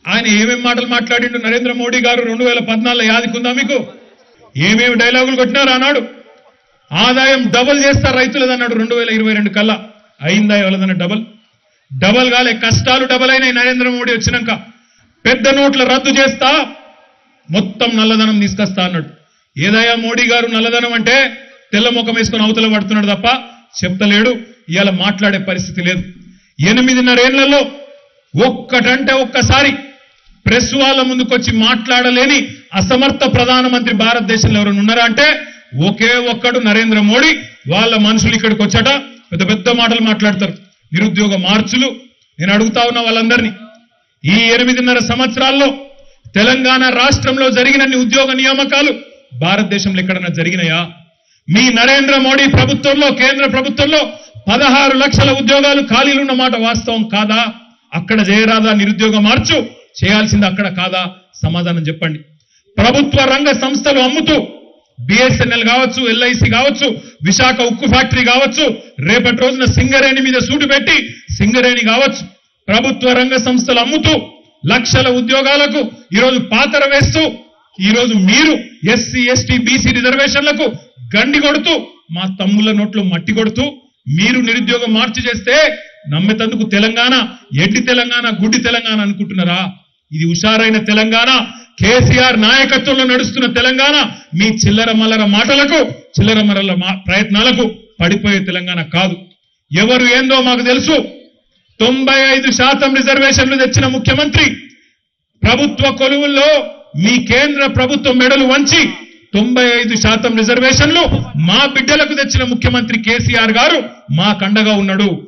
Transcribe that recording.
ఆయన ఏమేం మాటలు మాట్లాడిండు నరేంద్ర మోడీ గారు రెండు వేల పద్నాలుగులో యాదికుందా మీకు ఏమేమి డైలాగులు కొట్టినారు అన్నాడు ఆదాయం డబల్ చేస్తారు రైతులది అన్నాడు రెండు వేల ఇరవై రెండు కల్లా అయిందా ఎవరిదన్న డబల్ డబల్ కాలే కష్టాలు డబల్ అయినాయి నరేంద్ర మోడీ వచ్చినాక పెద్ద నోట్ల రద్దు చేస్తా మొత్తం నల్లధనం తీసుకొస్తా అన్నాడు ఏదయ్యా మోడీ గారు నల్లధనం అంటే తెల్ల ముఖం వేసుకొని అవతల పడుతున్నాడు తప్ప చెప్తలేడు ఇవాళ మాట్లాడే పరిస్థితి లేదు ఎనిమిదిన్నరేళ్లలో ఒక్కటంటే ఒక్కసారి ప్రెస్ వాళ్ళ ముందుకొచ్చి మాట్లాడలేని అసమర్థ ప్రధానమంత్రి భారతదేశంలో ఎవరైనా ఉన్నారా అంటే ఒకే ఒక్కడు నరేంద్ర మోడీ వాళ్ళ మనుషులు ఇక్కడికి వచ్చాట పెద్ద పెద్ద మాటలు మాట్లాడతారు నిరుద్యోగ మార్చులు నేను అడుగుతా ఉన్న వాళ్ళందరినీ ఈ ఎనిమిదిన్నర సంవత్సరాల్లో తెలంగాణ రాష్ట్రంలో జరిగినన్ని ఉద్యోగ నియామకాలు భారతదేశంలో ఎక్కడన్నా జరిగినాయా మీ నరేంద్ర మోడీ ప్రభుత్వంలో కేంద్ర ప్రభుత్వంలో పదహారు లక్షల ఉద్యోగాలు ఖాళీలు ఉన్నమాట వాస్తవం కాదా అక్కడ చేయరాదా నిరుద్యోగ మార్చు చేయాల్సింది అక్కడ కాదా సమాధానం చెప్పండి ప్రభుత్వ రంగ సంస్థలు అమ్ముతూ బిఎస్ఎన్ఎల్ కావచ్చు ఎల్ఐసి కావచ్చు విశాఖ ఉక్కు ఫ్యాక్టరీ కావచ్చు రేపటి రోజున సింగరేణి మీద సూటు పెట్టి సింగరేణి కావచ్చు ప్రభుత్వ రంగ సంస్థలు అమ్ముతూ లక్షల ఉద్యోగాలకు ఈరోజు పాతర వేస్తూ ఈరోజు మీరు ఎస్సీ ఎస్టీ బీసీ రిజర్వేషన్లకు గండి కొడుతూ మా తమ్ముళ్ళ నోట్లో మట్టి కొడుతూ మీరు నిరుద్యోగం మార్చి చేస్తే నమ్మేతందుకు తెలంగాణ ఎడ్డి తెలంగాణ గుడ్డి తెలంగాణ అనుకుంటున్నారా ఇది హుషారైన తెలంగాణ కేసీఆర్ నాయకత్వంలో నడుస్తున్న తెలంగాణ మీ చిల్లర మల్లర మాటలకు చిల్లర మల్లర మా- ప్రయత్నాలకు పడిపోయే తెలంగాణ కాదు ఎవరు ఏందో మాకు తెలుసు తొంభై ఐదు శాతం రిజర్వేషన్లు తెచ్చిన ముఖ్యమంత్రి ప్రభుత్వ కొలువుల్లో మీ కేంద్ర ప్రభుత్వం మెడలు వంచి తొంభై ఐదు శాతం రిజర్వేషన్లు మా బిడ్డలకు తెచ్చిన ముఖ్యమంత్రి కేసీఆర్ గారు మా కండగా ఉన్నాడు